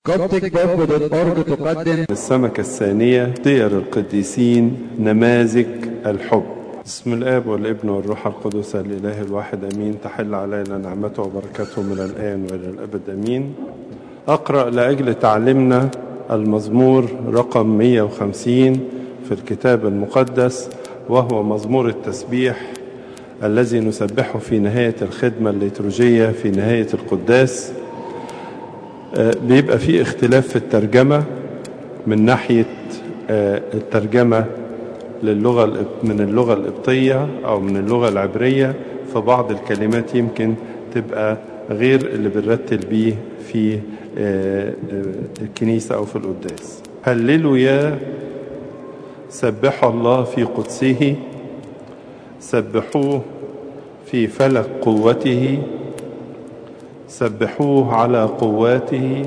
Copticbook.org تقدم السمكة الثانية سير القديسين نماذج الحب بسم الآب والابن والروح القدس الإله الواحد أمين تحل علينا نعمته وبركته من الآن وإلى الأبد أمين أقرأ لأجل تعلمنا المزمور رقم 150 في الكتاب المقدس وهو مزمور التسبيح الذي نسبحه في نهاية الخدمة الليتروجية في نهاية القداس بيبقى في اختلاف في الترجمة من ناحية الترجمة للغة من اللغة القبطية أو من اللغة العبرية فبعض الكلمات يمكن تبقى غير اللي بنرتل بيه في الكنيسة أو في القداس هللوا يا سبحوا الله في قدسه سبحوه في فلك قوته سبحوه على قواته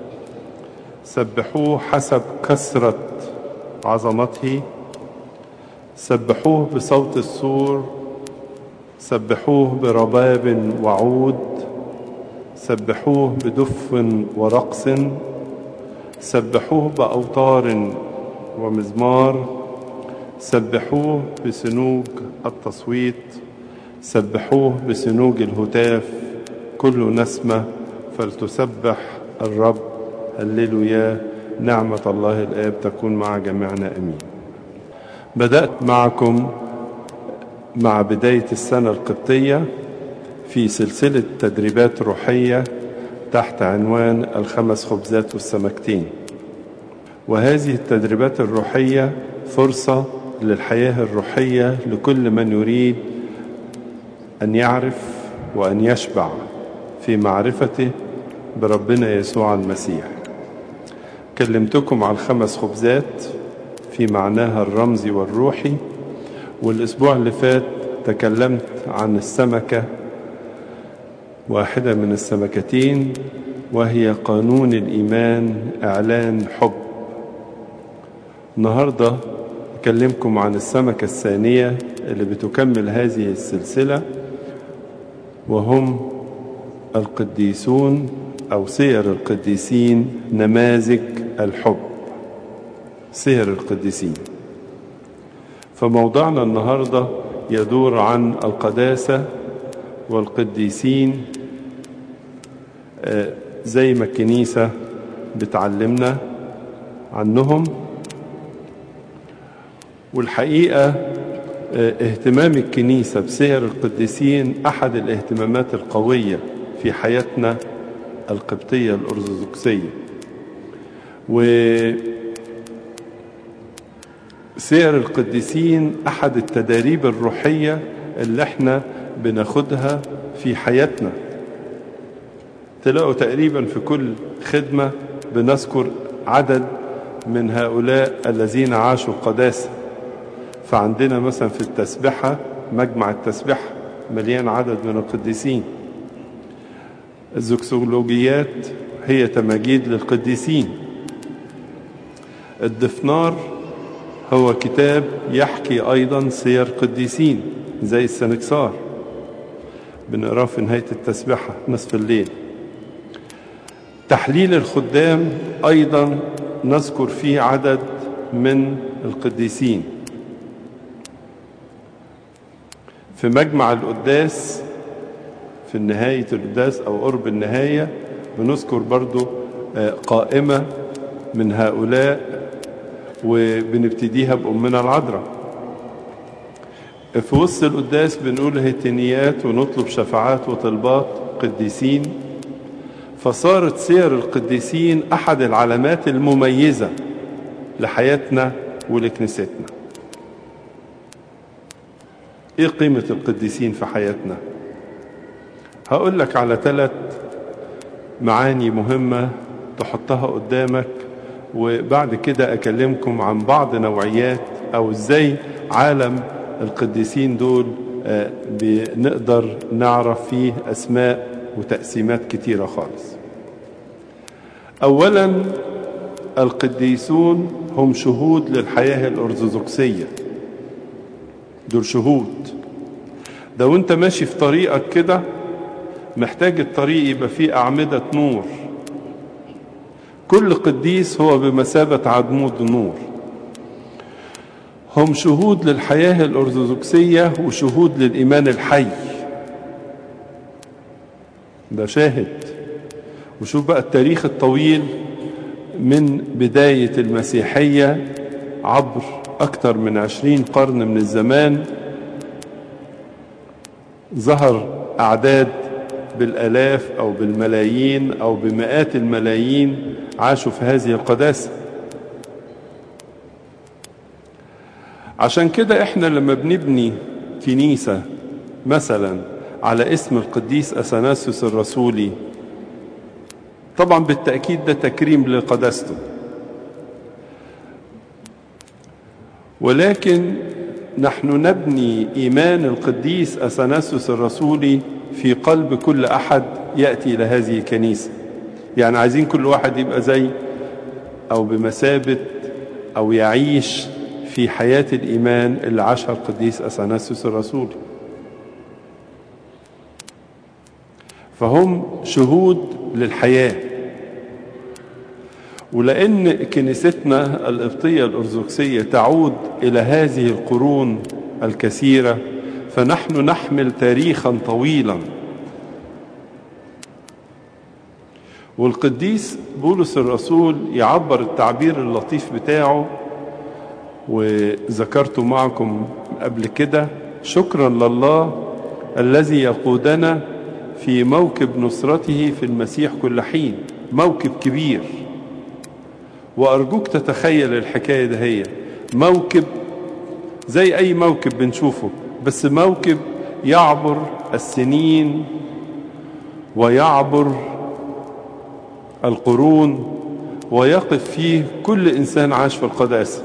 سبحوه حسب كثرة عظمته سبحوه بصوت السور سبحوه برباب وعود سبحوه بدف ورقص سبحوه بأوتار ومزمار سبحوه بسنوج التصويت سبحوه بسنوج الهتاف كل نسمة فلتسبح الرب هللويا نعمة الله الآب تكون مع جميعنا أمين بدأت معكم مع بداية السنة القبطية في سلسلة تدريبات روحية تحت عنوان الخمس خبزات والسمكتين وهذه التدريبات الروحية فرصة للحياة الروحية لكل من يريد أن يعرف وأن يشبع في معرفته بربنا يسوع المسيح كلمتكم عن الخمس خبزات في معناها الرمزي والروحي والأسبوع اللي فات تكلمت عن السمكة واحدة من السمكتين وهي قانون الإيمان إعلان حب النهاردة أكلمكم عن السمكة الثانية اللي بتكمل هذه السلسلة وهم القديسون أو سير القديسين نماذج الحب سير القديسين فموضوعنا النهاردة يدور عن القداسة والقديسين زي ما الكنيسة بتعلمنا عنهم والحقيقة اهتمام الكنيسة بسير القديسين أحد الاهتمامات القوية في حياتنا القبطية الأرثوذكسية وسير القديسين أحد التداريب الروحية اللي احنا بناخدها في حياتنا تلاقوا تقريبا في كل خدمة بنذكر عدد من هؤلاء الذين عاشوا القداسة فعندنا مثلا في التسبحة مجمع التسبحة مليان عدد من القديسين الزكسولوجيات هي تماجيد للقديسين الدفنار هو كتاب يحكي أيضا سير قديسين زي السنكسار بنقراه في نهاية التسبحة نصف الليل تحليل الخدام أيضا نذكر فيه عدد من القديسين في مجمع القداس في نهاية القداس أو قرب النهاية بنذكر برضو قائمة من هؤلاء وبنبتديها بأمنا العذراء في وسط القداس بنقول هتنيات ونطلب شفاعات وطلبات قديسين فصارت سير القديسين أحد العلامات المميزة لحياتنا ولكنيستنا ايه قيمة القديسين في حياتنا هقول لك على ثلاث معاني مهمة تحطها قدامك وبعد كده أكلمكم عن بعض نوعيات أو إزاي عالم القديسين دول بنقدر نعرف فيه أسماء وتقسيمات كتيرة خالص أولا القديسون هم شهود للحياة الأرثوذكسية دول شهود ده وانت ماشي في طريقك كده محتاج الطريق يبقى فيه أعمدة نور كل قديس هو بمثابة عدمود نور هم شهود للحياة الأرثوذكسية وشهود للإيمان الحي ده شاهد وشوف بقى التاريخ الطويل من بداية المسيحية عبر أكثر من عشرين قرن من الزمان ظهر أعداد بالآلاف أو بالملايين أو بمئات الملايين عاشوا في هذه القداسة عشان كده احنا لما بنبني كنيسة مثلا على اسم القديس أثناسيوس الرسولي طبعا بالتأكيد ده تكريم لقداسته ولكن نحن نبني إيمان القديس أثناسيوس الرسولي في قلب كل أحد يأتي إلى هذه الكنيسة يعني عايزين كل واحد يبقى زي أو بمثابة أو يعيش في حياة الإيمان اللي عاشها القديس أثناسيوس الرسولي فهم شهود للحياة ولأن كنيستنا القبطية الأرثوذكسية تعود إلى هذه القرون الكثيرة فنحن نحمل تاريخا طويلا والقديس بولس الرسول يعبر التعبير اللطيف بتاعه وذكرته معكم قبل كده شكرا لله الذي يقودنا في موكب نصرته في المسيح كل حين موكب كبير وأرجوك تتخيل الحكاية ده هي موكب زي أي موكب بنشوفه بس موكب يعبر السنين ويعبر القرون ويقف فيه كل إنسان عاش في القداسة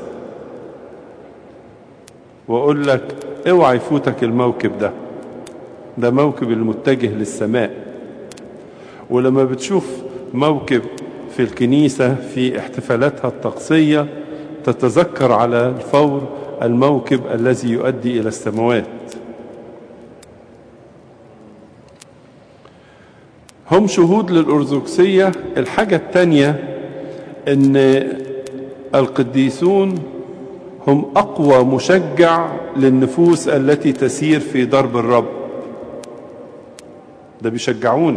وأقول لك اوعى يفوتك الموكب ده ده موكب المتجه للسماء ولما بتشوف موكب في الكنيسة في احتفالاتها الطقسية تتذكر على الفور الموكب الذي يؤدي إلى السماوات هم شهود للأرثوذكسية الحاجة الثانية أن القديسون هم أقوى مشجع للنفوس التي تسير في درب الرب ده بيشجعونا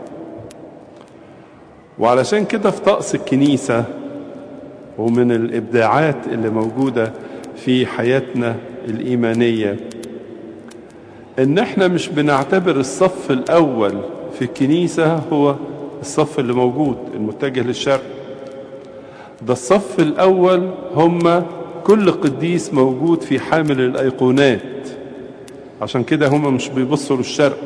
وعلشان كده في طقس الكنيسة ومن الإبداعات اللي موجودة في حياتنا الإيمانية إن إحنا مش بنعتبر الصف الأول في الكنيسة هو الصف اللي موجود المتجه للشرق ده الصف الأول هم كل قديس موجود في حامل الأيقونات عشان كده هم مش بيبصوا للشرق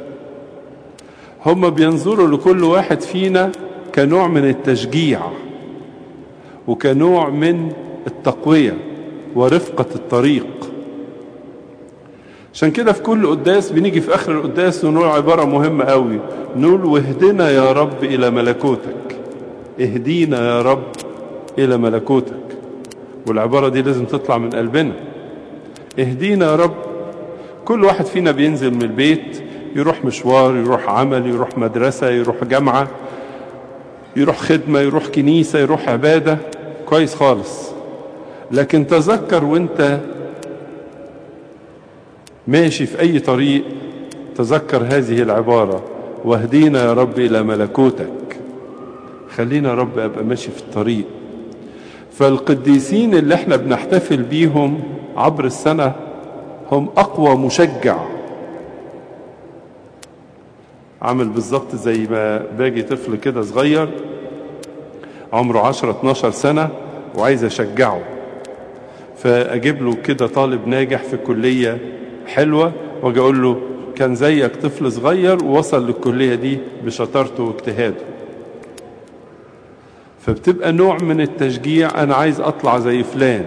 هم بينظروا لكل واحد فينا كنوع من التشجيع وكنوع من التقوية ورفقة الطريق عشان كده في كل قداس بنيجي في آخر القداس ونقول عبارة مهمة قوي نقول واهدنا يا رب إلى ملكوتك اهدينا يا رب إلى ملكوتك والعبارة دي لازم تطلع من قلبنا اهدينا يا رب كل واحد فينا بينزل من البيت يروح مشوار يروح عمل يروح مدرسة يروح جامعة يروح خدمة يروح كنيسة يروح عبادة كويس خالص لكن تذكر وانت ماشي في أي طريق تذكر هذه العبارة واهدينا يا رب إلى ملكوتك خلينا يا رب أبقى ماشي في الطريق فالقديسين اللي احنا بنحتفل بيهم عبر السنة هم أقوى مشجع عامل بالظبط زي ما باجي طفل كده صغير عمره 10 12 سنة وعايز أشجعه فأجيب له كده طالب ناجح في كلية حلوة واجي أقول له كان زيك طفل صغير ووصل للكلية دي بشطارته واجتهاده فبتبقى نوع من التشجيع أنا عايز أطلع زي فلان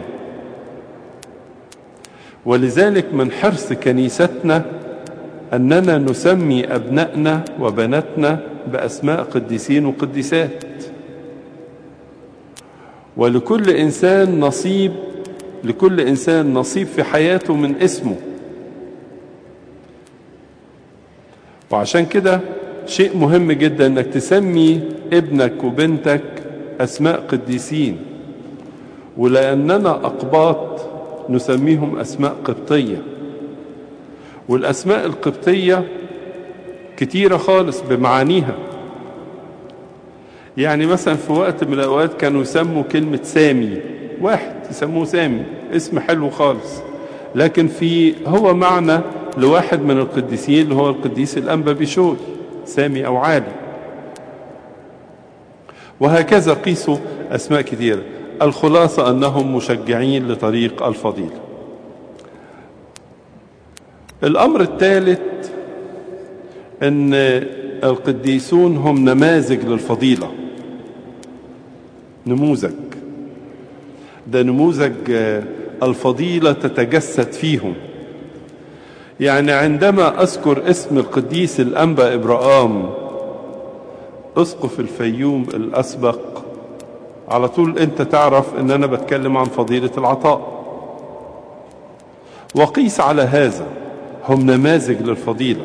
ولذلك من حرص كنيستنا أننا نسمي أبنائنا وبناتنا بأسماء قديسين وقديسات ولكل إنسان نصيب لكل إنسان نصيب في حياته من اسمه وعشان كده شيء مهم جدا انك تسمي ابنك وبنتك أسماء قديسين ولأننا أقباط نسميهم أسماء قبطية والأسماء القبطية كتيرة خالص بمعانيها يعني مثلا في وقت من الأوقات كانوا يسموا كلمة سامي واحد يسموه سامي اسم حلو خالص لكن في هو معنى لواحد من القديسين اللي هو القديس الأنبا بشوي سامي أو عالي وهكذا قيسوا أسماء كثيرة الخلاصة أنهم مشجعين لطريق الفضيلة الأمر الثالث أن القديسون هم نماذج للفضيلة نموذج ده نموذج الفضيلة تتجسد فيهم يعني عندما أذكر اسم القديس الأنبا إبراهام أسقف الفيوم الأسبق على طول أنت تعرف أن أنا بتكلم عن فضيلة العطاء وقيس على هذا هم نماذج للفضيلة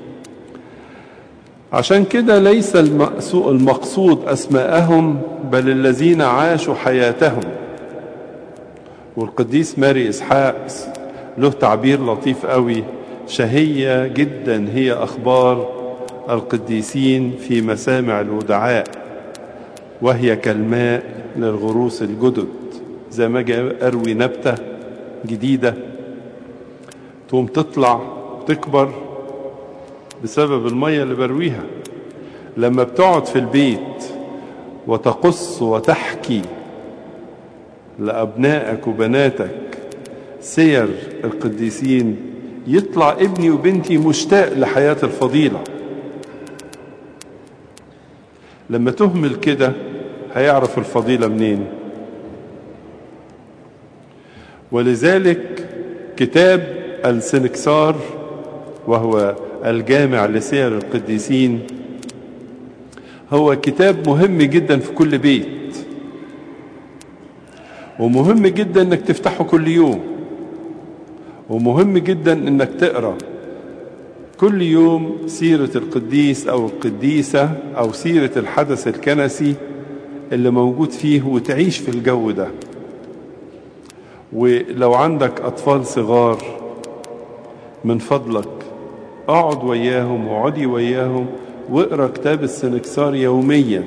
عشان كده ليس المقصود أسماءهم بل الذين عاشوا حياتهم والقديس ماري إسحاق له تعبير لطيف قوي شهية جدا هي أخبار القديسين في مسامع الودعاء وهي كالماء للغروس الجدد زي ما اجي اروي نبتة جديدة تقوم تطلع تكبر بسبب المية اللي برويها لما بتقعد في البيت وتقص وتحكي لأبنائك وبناتك سير القديسين يطلع ابني وبنتي مشتاق لحياة الفضيلة لما تهمل كده هيعرف الفضيلة منين ولذلك كتاب السنكسار وهو الجامع لسير القديسين هو كتاب مهم جدا في كل بيت ومهم جدا انك تفتحه كل يوم ومهم جدا انك تقرا كل يوم سيرة القديس او القديسة او سيرة الحدث الكنسي اللي موجود فيه وتعيش في الجو ده ولو عندك اطفال صغار من فضلك اقعد وياهم واقعدي وياهم واقرا كتاب السنكسار يوميا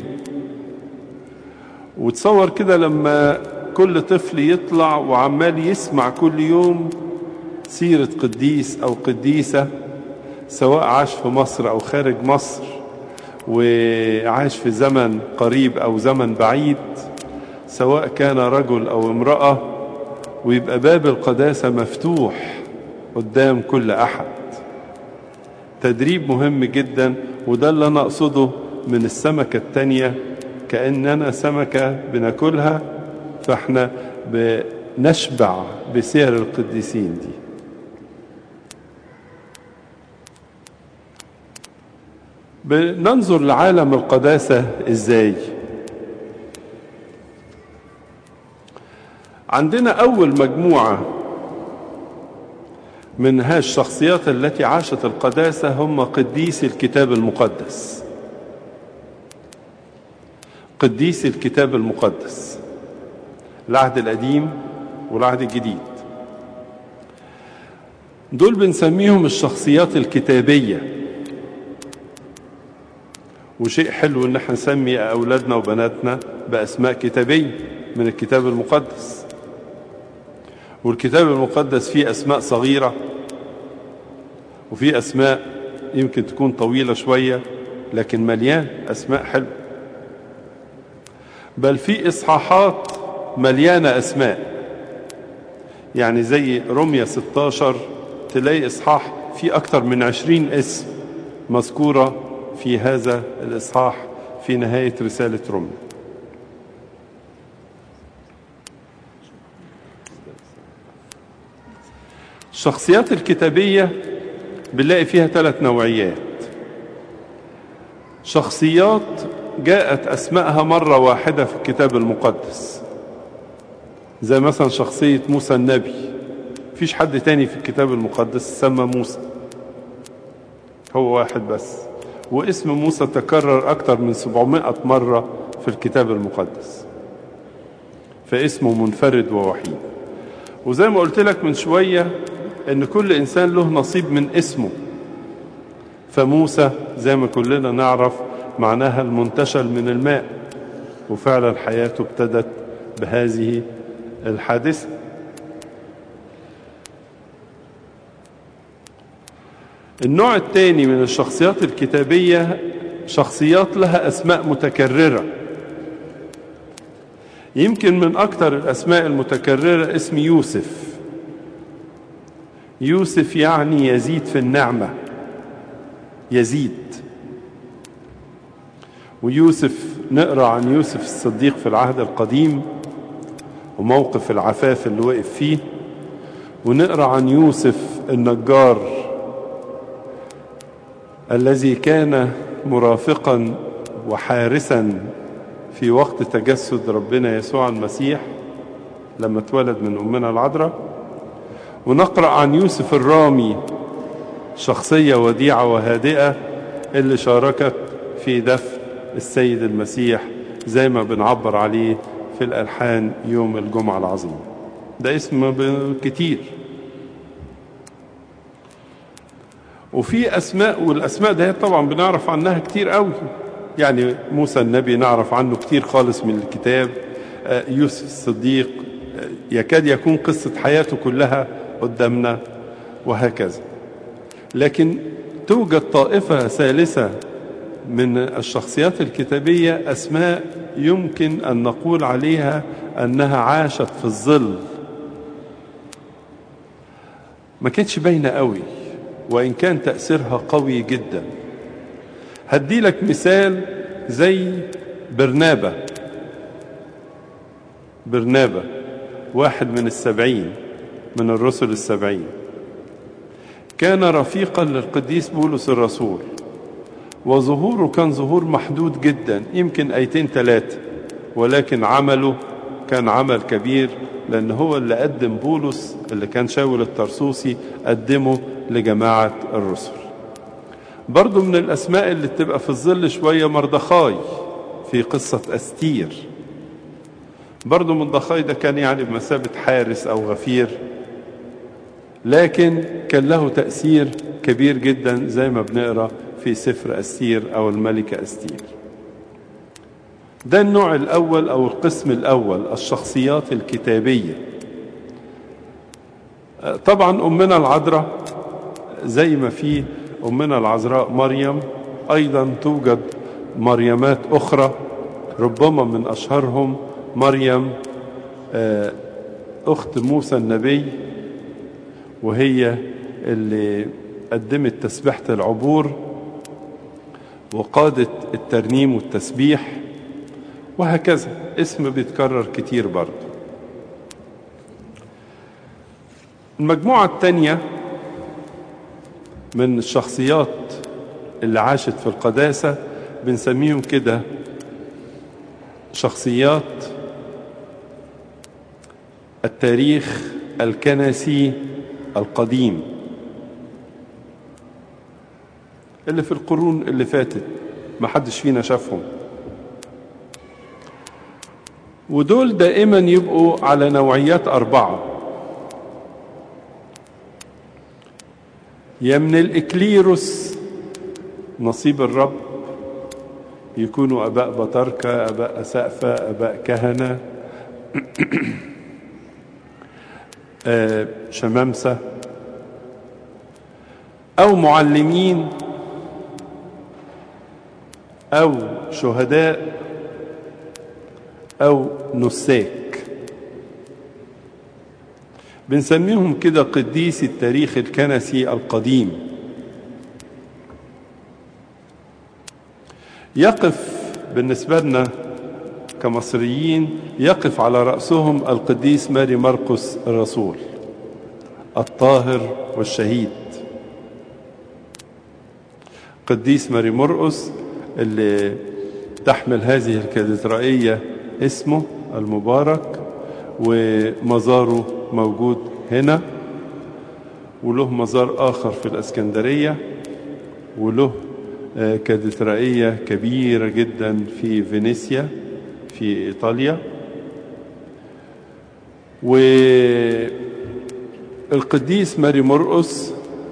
وتصور كده لما كل طفل يطلع وعمال يسمع كل يوم سيرة قديس أو قديسة سواء عاش في مصر أو خارج مصر وعاش في زمن قريب أو زمن بعيد سواء كان رجل أو امرأة ويبقى باب القداسة مفتوح قدام كل أحد تدريب مهم جدا وده اللي أنا أقصده من السمكة التانية كأننا سمكة بناكلها فاحنا بنشبع بسير القديسين دي بننظر لعالم القداسة ازاي عندنا أول مجموعة من هذه الشخصيات التي عاشت القداسة هم قديسي الكتاب المقدس قديسي الكتاب المقدس العهد القديم والعهد الجديد دول بنسميهم الشخصيات الكتابية وشيء حلو ان احنا نسمي اولادنا وبناتنا باسماء كتابية من الكتاب المقدس والكتاب المقدس فيه اسماء صغيرة وفيه اسماء يمكن تكون طويلة شوية لكن مليان اسماء حلوة بل في اصحاحات مليانة أسماء يعني زي رمية 16 تلاقي إصحاح فيه أكثر من عشرين اسم مذكورة في هذا الإصحاح في نهاية رسالة رمية الشخصيات الكتابية بنلاقي فيها ثلاث نوعيات شخصيات جاءت أسمائها مرة واحدة في الكتاب المقدس زي مثلا شخصية موسى النبي فيش حد تاني في الكتاب المقدس سمى موسى هو واحد بس واسم موسى تكرر أكتر من 700 مرة في الكتاب المقدس فاسمه منفرد ووحيد وزي ما قلت لك من شوية ان كل انسان له نصيب من اسمه فموسى زي ما كلنا نعرف معناها المنتشل من الماء وفعلا حياته ابتدت بهذه الحادثة النوع الثاني من الشخصيات الكتابية شخصيات لها أسماء متكررة يمكن من أكثر الأسماء المتكررة اسم يوسف يوسف يعني يزيد في النعمة يزيد ويوسف نقرأ عن يوسف الصديق في العهد القديم وموقف العفاف اللي وقف فيه ونقرأ عن يوسف النجار الذي كان مرافقا وحارسا في وقت تجسد ربنا يسوع المسيح لما اتولد من أمنا العذراء ونقرأ عن يوسف الرامي شخصية وديعة وهادئة اللي شاركت في دفن السيد المسيح زي ما بنعبر عليه في الألحان يوم الجمعة العظيم ده اسم كتير وفي أسماء والأسماء ده طبعا بنعرف عنها كتير قوي يعني موسى النبي نعرف عنه كتير خالص من الكتاب يوسف الصديق يكاد يكون قصة حياته كلها قدامنا وهكذا لكن توجد طائفة ثالثة من الشخصيات الكتابية أسماء يمكن أن نقول عليها أنها عاشت في الظل ما كانتش باينة قوي وإن كان تأثيرها قوي جدا هدي لك مثال زي برنابة برنابة واحد من السبعين من الرسل السبعين كان رفيقا للقديس بولس الرسول وظهوره كان ظهور محدود جدا يمكن ايتين ثلاثة ولكن عمله كان عمل كبير لأن هو اللي قدم بولس اللي كان شاول الترسوسي قدمه لجماعة الرسل برضو من الأسماء اللي تبقى في الظل شوية مردخاي في قصة أستير برضو مردخاي ده كان يعني بمثابة حارس أو غفير لكن كان له تأثير كبير جدا زي ما بنقرأ في سفر أستير أو الملكة أستير ده النوع الأول أو القسم الأول الشخصيات الكتابية طبعا أمنا العذراء زي ما في أمنا العذراء مريم أيضا توجد مريمات أخرى ربما من أشهرهم مريم أخت موسى النبي وهي اللي قدمت تسبيحة العبور وقادت الترنيم والتسبيح وهكذا اسم بيتكرر كتير برضه المجموعة الثانية من الشخصيات اللي عاشت في القداسة بنسميهم كده شخصيات التاريخ الكنسي القديم اللي في القرون اللي فاتت ما حدش فينا شافهم ودول دائما يبقوا على نوعيات أربعة يا من الإكليروس نصيب الرب يكونوا أباء بطاركة أباء أسقفة أباء كهنة آه شمامسة أو معلمين أو شهداء أو نساك بنسميهم كده قديسي التاريخ الكنسي القديم يقف بالنسبة لنا كمصريين يقف على رأسهم القديس ماري مرقس الرسول الطاهر والشهيد قديس ماري مرقس اللي تحمل هذه الكاتدرائية اسمه المبارك ومزاره موجود هنا وله مزار آخر في الأسكندرية وله كاتدرائية كبيرة جدا في فينيسيا في إيطاليا والقديس ماري مرقس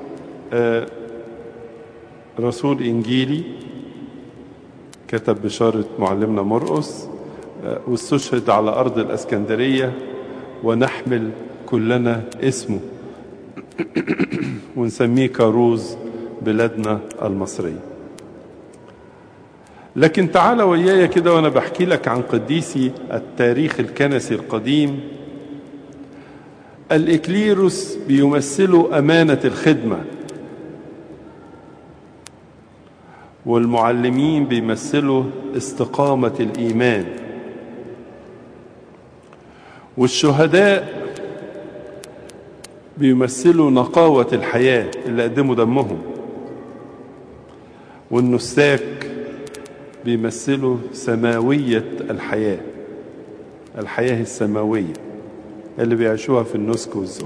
رسول إنجيلي كتب بشارة معلمنا مرقس واستشهد على أرض الأسكندرية ونحمل كلنا اسمه ونسميه كاروز بلادنا المصرية لكن تعال ويايا كده وأنا بحكي لك عن قديسي التاريخ الكنسي القديم الإكليروس بيمثلوا أمانة الخدمة والمعلمين بيمثلوا استقامة الإيمان والشهداء بيمثلوا نقاوة الحياة اللي قدموا دمهم والنساك بيمثلوا سماوية الحياة الحياة السماوية اللي بيعيشوها في النسك والزهد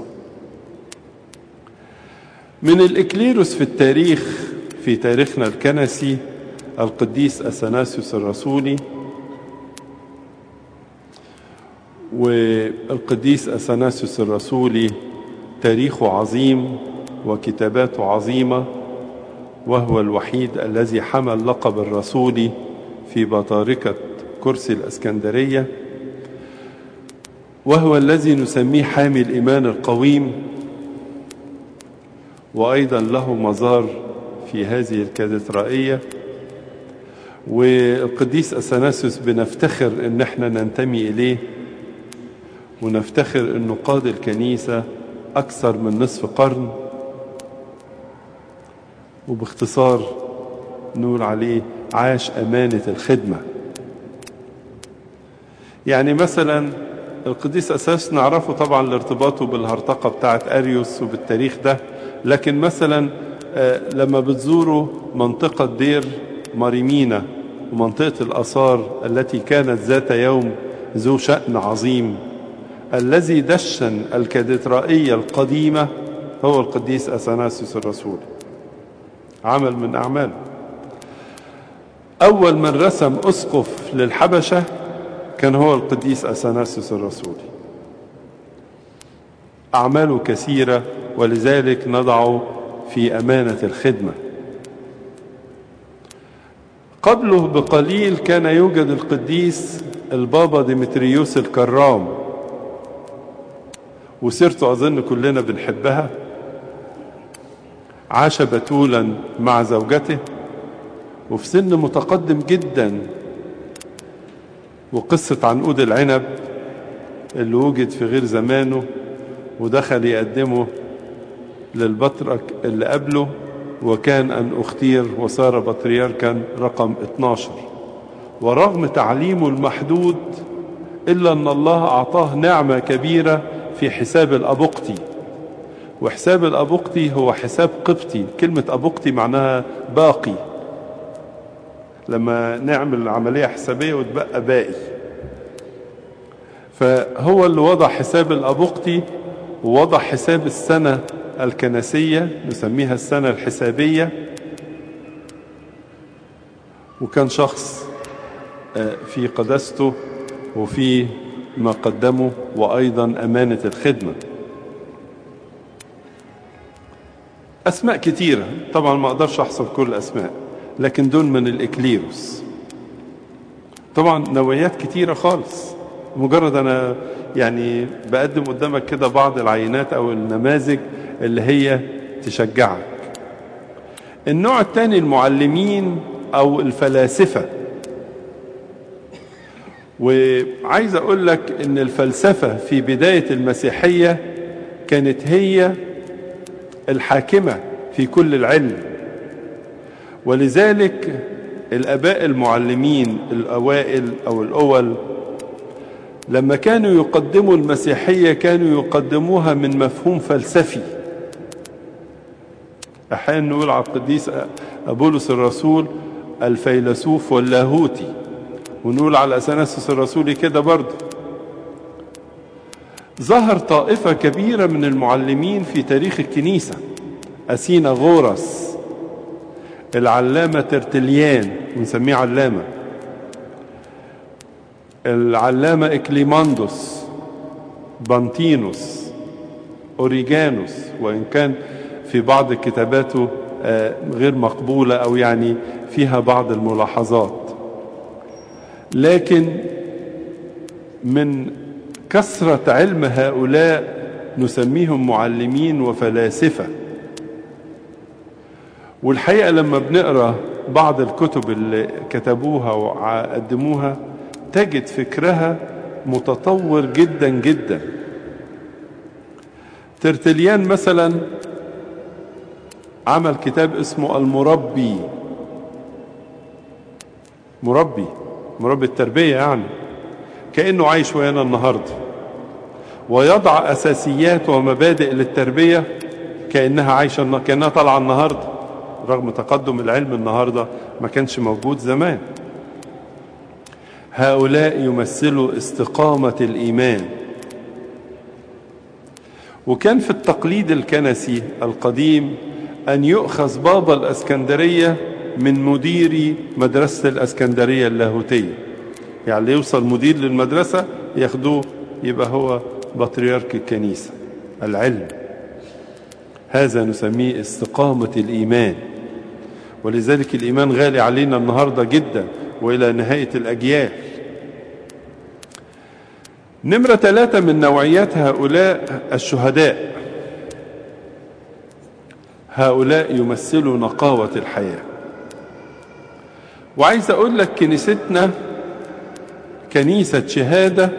من الإكليروس في التاريخ في تاريخنا الكنسي القديس أثناسيوس الرسولي والقديس أثناسيوس الرسولي تاريخه عظيم وكتاباته عظيمة وهو الوحيد الذي حمل لقب الرسولي في بطاركة كرسي الأسكندرية وهو الذي نسميه حامي الإيمان القويم وأيضا له مزار في هذه الكاتدرائية والقديس أثناسيوس بنفتخر ان احنا ننتمي إليه ونفتخر انه قاد الكنيسة أكثر من نصف قرن وباختصار نقول عليه عاش أمانة الخدمة يعني مثلا القديس أساس نعرفه طبعا لارتباطه بالهرطقة بتاعة أريوس وبالتاريخ ده لكن مثلا لما بتزوروا منطقة دير ماريمينا ومنطقة الآثار التي كانت ذات يوم ذو شأن عظيم الذي دشن الكاتدرائية القديمة هو القديس أثناسيوس الرسول عمل من أعماله أول من رسم أسقف للحبشة كان هو القديس أثناسيوس الرسولي أعماله كثيرة ولذلك نضعه في أمانة الخدمة قبله بقليل كان يوجد القديس البابا ديمتريوس الكرام وسيرته أظن كلنا بنحبها عاش بتولا مع زوجته وفي سن متقدم جدا وقصة عنقود العنب اللي وجد في غير زمانه ودخل يقدمه للبطرك اللي قبله وكان أن أختير وصار بطريركا رقم 12 ورغم تعليمه المحدود إلا أن الله أعطاه نعمة كبيرة في حساب الأبقتي وحساب الأبقتي هو حساب قبطي كلمة أبقتي معناها باقي لما نعمل عملية حسابية وتبقى باقي فهو اللي وضع حساب الأبقتي ووضع حساب السنة الكنسية نسميها السنة الحسابية وكان شخص في قداسته وفي ما قدمه وأيضا أمانة الخدمة أسماء كتيرة طبعا ما أقدرش أحصر كل الأسماء لكن دول من الإكليروس طبعا نوعيات كتيرة خالص مجرد أنا يعني بقدم قدامك كده بعض العينات أو النماذج اللي هي تشجعك النوع الثاني المعلمين أو الفلاسفة وعايز أقول لك إن الفلسفة في بداية المسيحية كانت هي الحاكمة في كل العلم ولذلك الآباء المعلمين الأوائل أو الأول لما كانوا يقدموا المسيحية كانوا يقدموها من مفهوم فلسفي أحيانا نقول على القديس أبولس الرسول الفيلسوف واللاهوتي ونقول على أثناسيوس الرسولي كده برضه ظهر طائفة كبيرة من المعلمين في تاريخ الكنيسة أسينا غورس العلامة ترتليان ونسميه علامة العلامة إكليماندوس بانتينوس أوريجانوس وإن كان في بعض كتاباته غير مقبولة أو يعني فيها بعض الملاحظات لكن من كثرة علم هؤلاء نسميهم معلمين وفلاسفة والحقيقة لما بنقرأ بعض الكتب اللي كتبوها وقدموها تجد فكرها متطور جدا جدا ترتليان مثلا عمل كتاب اسمه المربي مربي مربي التربية يعني كأنه عايش ويانا النهاردة ويضع أساسيات ومبادئ للتربية كأنها عايشة كأنها طالعة النهاردة رغم تقدم العلم النهاردة ما كانش موجود زمان هؤلاء يمثلوا استقامة الإيمان وكان في التقليد الكنسي القديم أن يؤخذ بابا الأسكندرية من مدير مدرسة الأسكندرية اللاهوتية يعني اللي يوصل مدير للمدرسة ياخدوه يبقى هو بطريرك الكنيسة العلم هذا نسميه استقامة الإيمان ولذلك الإيمان غالي علينا النهاردة جدا وإلى نهاية الأجيال نمرة ثلاثة من نوعيات هؤلاء الشهداء هؤلاء يمثلوا نقاوة الحياة وعايز أقول لك كنيستنا كنيسة شهادة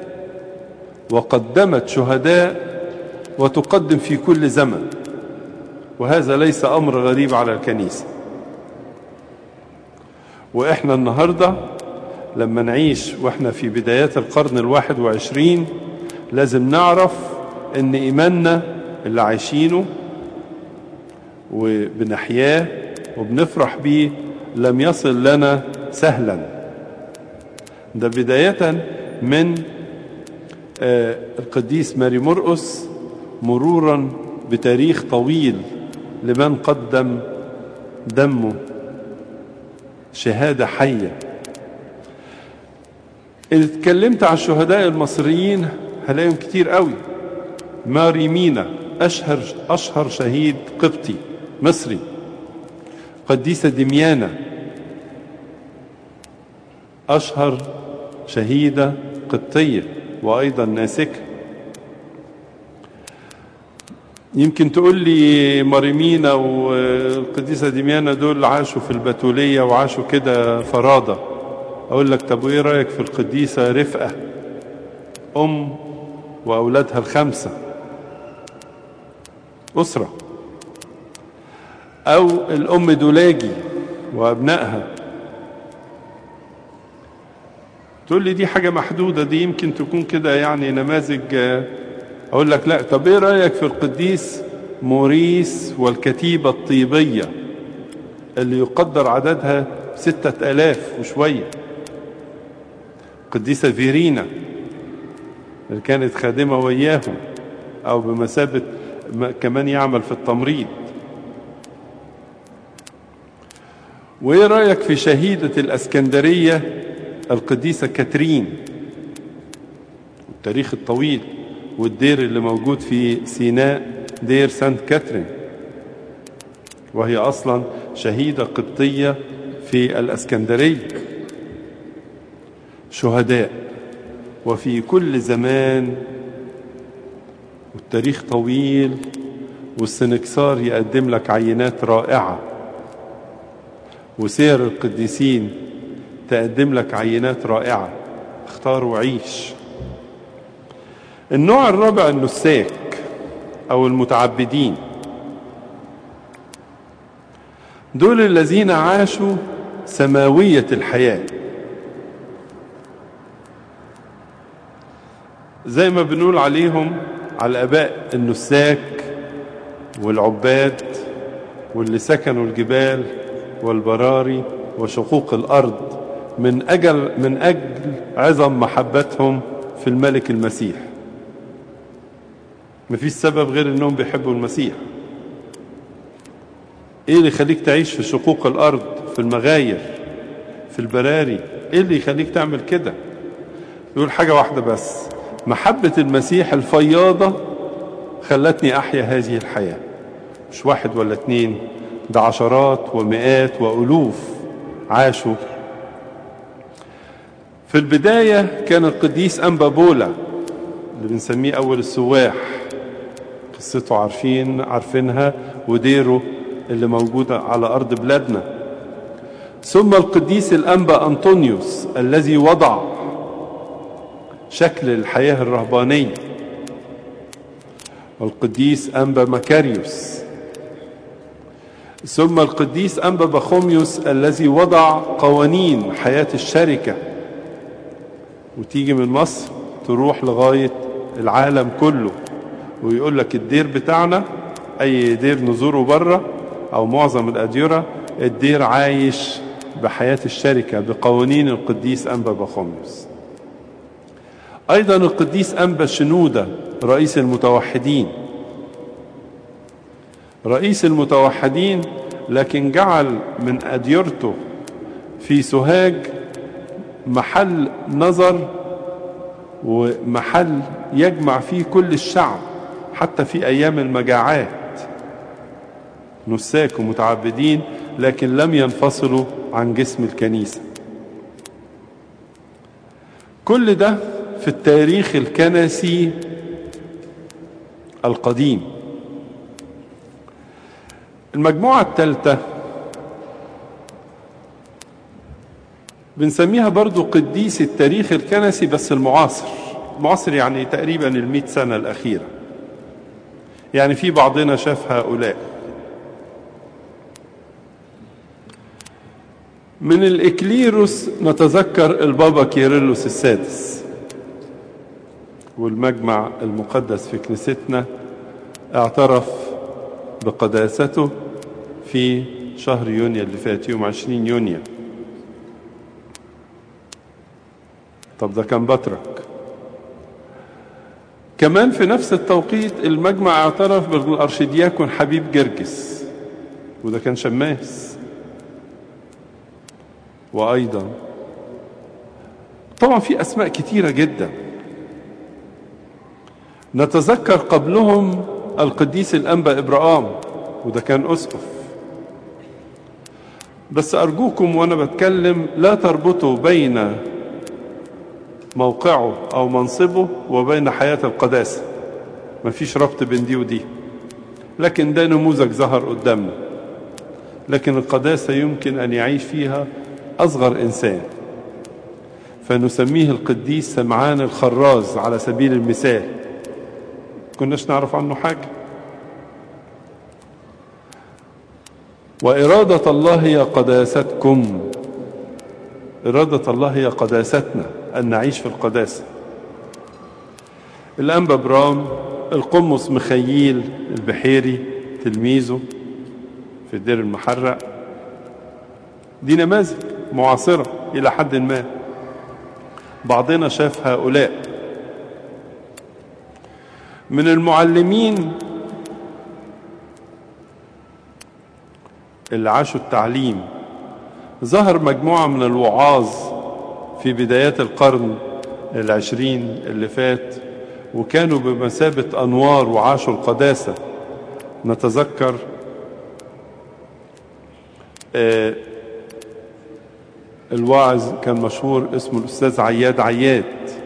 وقدمت شهداء وتقدم في كل زمن وهذا ليس أمر غريب على الكنيسة وإحنا النهاردة لما نعيش وإحنا في بدايات القرن الواحد وعشرين لازم نعرف أن إيماننا اللي عايشينه وبنحياه وبنفرح بيه لم يصل لنا سهلا ده بداية من آه القديس ماري مرقس مرورا بتاريخ طويل لمن قدم دمه شهادة حية إذا اتكلمت عن الشهداء المصريين هلاقيهم كتير قوي ماري مينا أشهر, أشهر شهيد قبطي مصري قديسة دميانة أشهر شهيدة قبطية وأيضا ناسكة يمكن تقول لي مريمينا والقديسة دميانة دول عاشوا في البتولية وعاشوا كده فرادة أقول لك طب وإيه رأيك في القديسة رفقة أم وأولادها الخمسة أسرة أو الأم دولاجي وأبنائها تقول لي دي حاجة محدودة دي يمكن تكون كده يعني نماذج أقول لك لا طب إيه رأيك في القديس موريس والكتيبة الطيبية اللي يقدر عددها ستة ألاف وشوية قديسة فيرينا اللي كانت خادمة وياهم أو بمثابة كمان يعمل في التمريض وإيه رأيك في شهيدة الأسكندرية القديسة كاترين التاريخ الطويل والدير اللي موجود في سيناء دير سانت كاترين وهي أصلا شهيدة قبطية في الأسكندرية شهداء وفي كل زمان والتاريخ طويل والسنكسار يقدم لك عينات رائعة وسير القديسين تقدم لك عينات رائعة اختار وعيش النوع الرابع النساك أو المتعبدين دول الذين عاشوا سماوية الحياة زي ما بنقول عليهم على الآباء النساك والعباد واللي سكنوا الجبال والبراري وشقوق الأرض من أجل من أجل عظم محبتهم في الملك المسيح مفيش سبب غير انهم بيحبوا المسيح ايه اللي يخليك تعيش في شقوق الارض في المغاير في البراري ايه اللي يخليك تعمل كده يقول حاجة واحدة بس محبة المسيح الفياضة خلتني أحيا هذه الحياة مش واحد ولا اتنين ده عشرات ومئات وألوف عاشوا في البداية كان القديس أنبا بولا اللي بنسميه أول السواح قصته عارفين عارفينها وديره اللي موجودة على أرض بلادنا ثم القديس الأنبا أنطونيوس الذي وضع شكل الحياة الرهبانية والقديس أنبا مكاريوس ثم القديس أنبا بخوميوس الذي وضع قوانين حياة الشركة وتيجي من مصر تروح لغاية العالم كله ويقول لك الدير بتاعنا أي دير نزوره بره أو معظم الأديرة الدير عايش بحياة الشركة بقوانين القديس أنبا بخوميوس أيضا القديس أنبا شنودة رئيس المتوحدين رئيس المتوحدين لكن جعل من أديرته في سوهاج محل نظر ومحل يجمع فيه كل الشعب حتى في أيام المجاعات نساك ومتعبدين لكن لم ينفصلوا عن جسم الكنيسة كل ده في التاريخ الكنسي القديم المجموعة الثالثة بنسميها برضو قديس التاريخ الكنسي بس المعاصر المعاصر يعني تقريبا المئة سنة الأخيرة يعني في بعضنا شاف هؤلاء من الإكليروس نتذكر البابا كيرلس السادس والمجمع المقدس في كنيستنا اعترف بقداسته في شهر يونيو اللي فات يوم 20 يونيو طب ده كان بطرك كمان في نفس التوقيت المجمع اعترف بالارشدياكون حبيب جرجس وده كان شماس وايضا طبعا في اسماء كتيره جدا نتذكر قبلهم القديس الانبا ابراهام وده كان اسقف بس ارجوكم وانا بتكلم لا تربطوا بين موقعه او منصبه وبين حياه القداسه مفيش ربط بين دي ودي لكن ده نموذج ظهر قدامنا لكن القداسه يمكن ان يعيش فيها اصغر انسان فنسميه القديس سمعان الخراز على سبيل المثال كناش نعرف عنه حاجه وإرادة الله هي قداستكم إرادة الله هي قداستنا أن نعيش في القداسة الأنبا برام القمص مخيل البحيري تلميذه في الدير المحرق دي نماذج معاصرة إلى حد ما بعضنا شاف هؤلاء من المعلمين اللي عاشوا التعليم ظهر مجموعة من الوعاظ في بدايات القرن العشرين اللي فات وكانوا بمثابة أنوار وعاشوا القداسة نتذكر آه الواعظ كان مشهور اسمه الأستاذ عياد عياد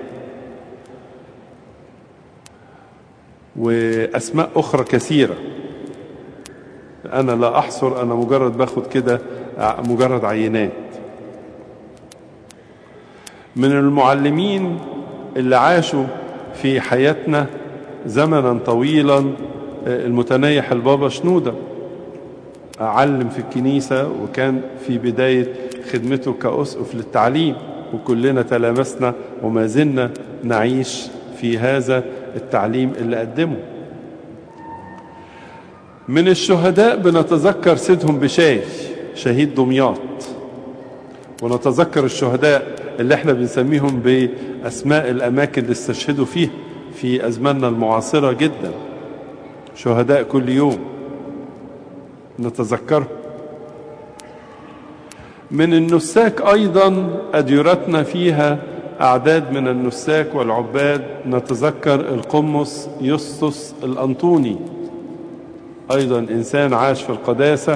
وأسماء أخرى كثيرة أنا لا أحصر أنا مجرد باخد كده مجرد عينات من المعلمين اللي عاشوا في حياتنا زمنا طويلا المتنيح البابا شنودة علم في الكنيسة وكان في بداية خدمته كأسقف للتعليم وكلنا تلامسنا وما زلنا نعيش في هذا التعليم اللي قدمه من الشهداء بنتذكر سيدهم بشاي شهيد دمياط ونتذكر الشهداء اللي احنا بنسميهم بأسماء الأماكن اللي استشهدوا فيها في أزماننا المعاصرة جدا شهداء كل يوم نتذكرهم من النساك أيضا أديرتنا فيها أعداد من النساك والعباد نتذكر القمص يسطس الأنطوني أيضا إنسان عاش في القداسة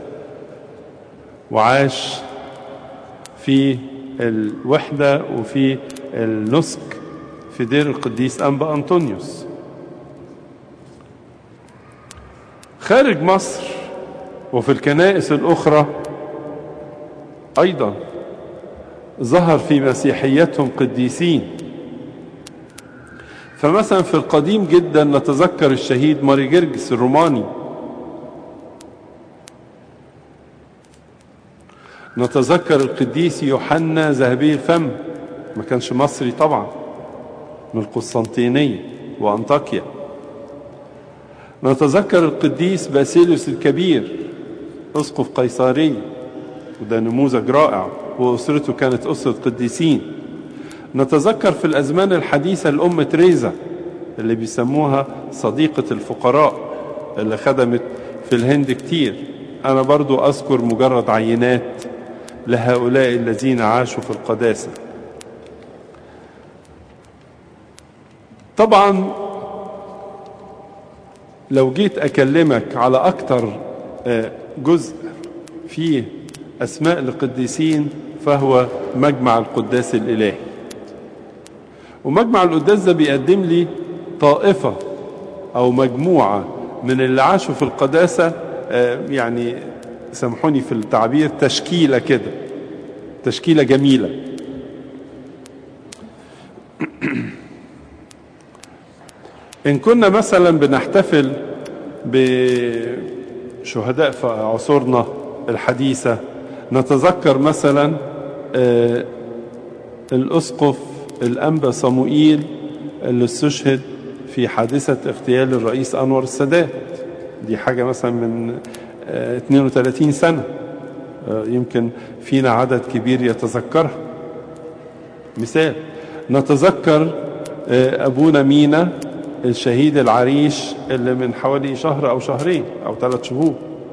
وعاش في الوحدة وفي النسك في دير القديس أنبا أنطونيوس خارج مصر وفي الكنائس الأخرى أيضا ظهر في مسيحيتهم قديسين فمثلا في القديم جدا نتذكر الشهيد ماري جرجس الروماني نتذكر القديس يوحنا ذهبي الفم ما كانش مصري طبعا من القسطنطينية وأنطاكيا نتذكر القديس باسيليوس الكبير أسقف قيصرية وده نموذج رائع وأسرته كانت أسرة قديسين نتذكر في الأزمان الحديثة الأم تريزا اللي بيسموها صديقة الفقراء اللي خدمت في الهند كتير أنا برضو أذكر مجرد عينات لهؤلاء الذين عاشوا في القداسة طبعا لو جيت أكلمك على أكتر جزء فيه أسماء لقديسين فهو مجمع القداس الإلهي ومجمع القداس ده بيقدم لي طائفة أو مجموعة من اللي عاشوا في القداسة يعني سامحوني في التعبير تشكيلة كده تشكيلة جميلة إن كنا مثلا بنحتفل بشهداء في عصورنا الحديثة نتذكر مثلا الأسقف الأنبا صموئيل اللي استشهد في حادثة اغتيال الرئيس أنور السادات دي حاجة مثلا من 32 سنة يمكن فينا عدد كبير يتذكرها مثال نتذكر أبونا مينا الشهيد العريش اللي من حوالي شهر أو شهرين أو ثلاث شهور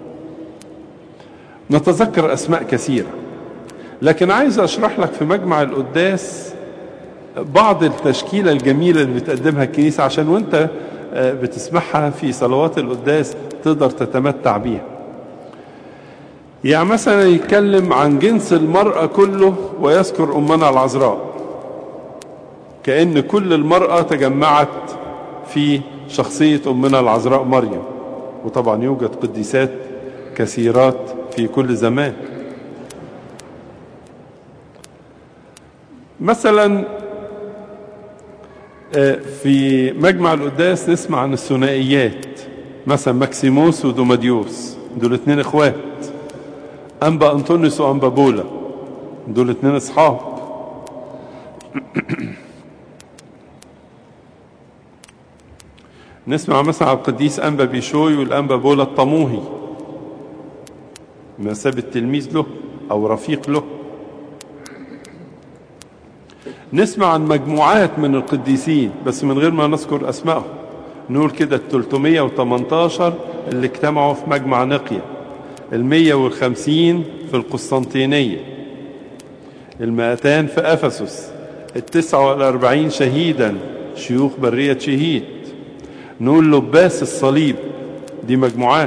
نتذكر أسماء كثيرة لكن عايز أشرح لك في مجمع القداس بعض التشكيلة الجميلة اللي بتقدمها الكنيسة عشان وانت بتسمعها في صلوات القداس تقدر تتمتع بيها يعني مثلا يتكلم عن جنس المرأة كله ويذكر أمنا العذراء كأن كل المرأة تجمعت في شخصية أمنا العذراء مريم وطبعا يوجد قديسات كثيرات في كل زمان مثلا في مجمع القداس نسمع عن الثنائيات مثلا ماكسيموس ودوماديوس دول اتنين اخوات انبا انطونيوس وانبا بولا دول اتنين اصحاب نسمع مثلا على القديس انبا بيشوي والانبا بولا الطموهي بمثابة تلميذ له او رفيق له نسمع عن مجموعات من القديسين بس من غير ما نذكر اسمائهم نقول كده ال 318 اللي اجتمعوا في مجمع نقية ال 150 في القسطنطينية ال 200 في افسس ال 49 شهيدا شيوخ برية شهيد نقول لباس الصليب دي مجموعات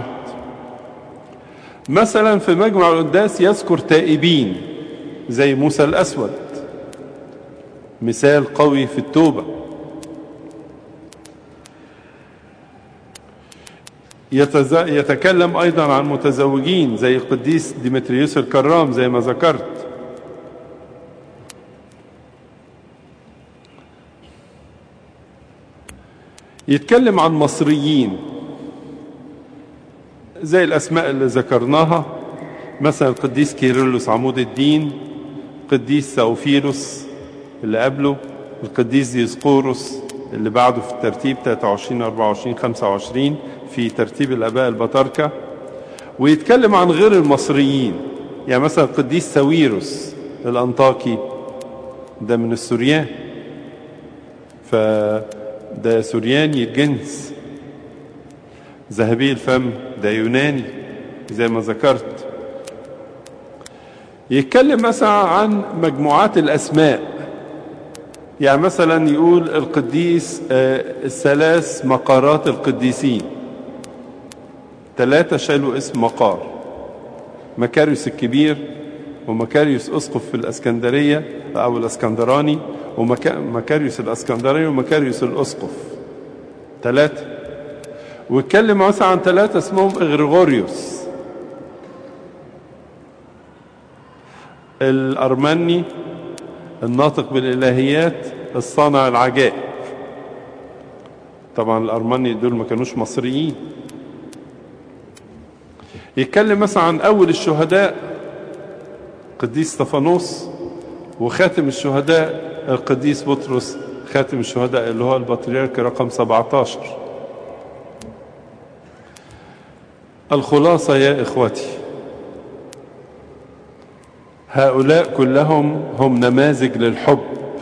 مثلا في مجمع القداس يذكر تائبين زي موسى الأسود مثال قوي في التوبة يتز... يتكلم أيضا عن متزوجين زي القديس ديمتريوس الكرام زي ما ذكرت يتكلم عن مصريين زي الأسماء اللي ذكرناها مثلا القديس كيرلس عمود الدين القديس ساوفيروس اللي قبله القديس ديسقورس اللي بعده في الترتيب 23 24 25 في ترتيب الآباء البطاركة ويتكلم عن غير المصريين يعني مثلا القديس ساويروس الأنطاكي ده من السوريان فده سورياني الجنس ذهبي الفم ده يوناني زي ما ذكرت يتكلم مثلا عن مجموعات الأسماء يعني مثلا يقول القديس الثلاث مقارات القديسين ثلاثة شالوا اسم مقار مكاريوس الكبير ومكاريوس أسقف في الأسكندرية أو الأسكندراني ومكاريوس الأسكندراني ومكاريوس الأسقف ثلاثة واتكلم مثلا عن ثلاثة اسمهم إغريغوريوس الأرمني الناطق بالإلهيات الصانع العجائب طبعا الأرمني دول ما كانوش مصريين يتكلم مثلا عن أول الشهداء قديس استفانوس وخاتم الشهداء القديس بطرس خاتم الشهداء اللي هو البطريرك رقم 17 الخلاصة يا إخوتي هؤلاء كلهم هم نماذج للحب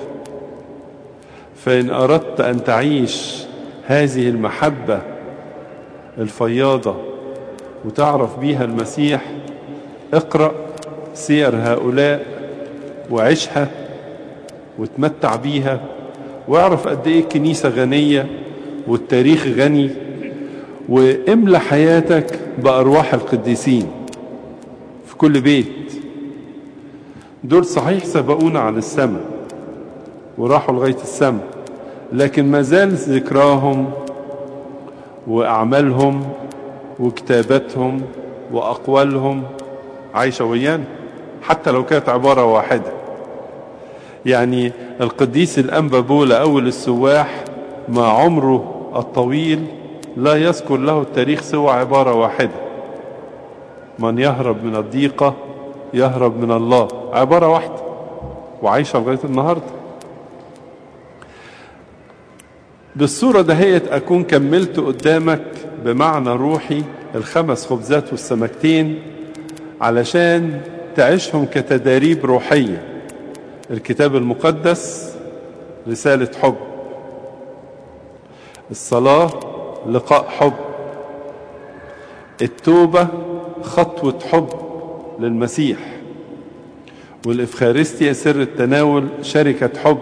فإن أردت أن تعيش هذه المحبة الفياضة وتعرف بيها المسيح اقرأ سير هؤلاء وعيشها وتمتع بيها واعرف قد ايه الكنيسة غنية والتاريخ غني واملى حياتك بأرواح القديسين في كل بيت دول صحيح سبقونا عن السماء وراحوا لغاية السماء لكن ما زال ذكراهم وأعمالهم وكتاباتهم وأقوالهم عايشة ويانا حتى لو كانت عبارة واحدة يعني القديس الأنبا بولا أول السواح مع عمره الطويل لا يذكر له التاريخ سوى عبارة واحدة من يهرب من الضيقة يهرب من الله عبارة واحدة وعايشة لغاية النهاردة بالصورة دهيت أكون كملت قدامك بمعنى روحي الخمس خبزات والسمكتين علشان تعيشهم كتداريب روحية الكتاب المقدس رسالة حب الصلاة لقاء حب التوبة خطوة حب للمسيح والإفخارستيا سر التناول شركة حب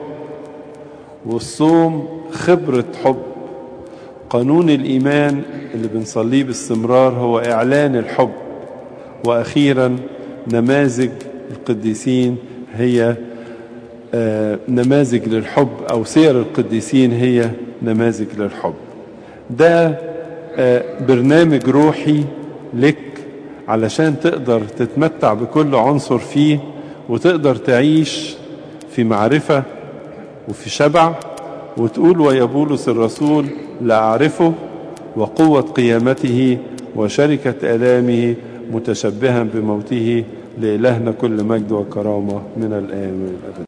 والصوم خبرة حب قانون الإيمان اللي بنصليه باستمرار هو إعلان الحب وأخيرا نماذج القديسين هي نماذج للحب أو سير القديسين هي نماذج للحب ده برنامج روحي لك علشان تقدر تتمتع بكل عنصر فيه وتقدر تعيش في معرفة وفي شبع وتقول ويا بولس الرسول لأعرفه وقوة قيامته وشركة آلامه متشبها بموته لإلهنا كل مجد وكرامة من الآن والأبد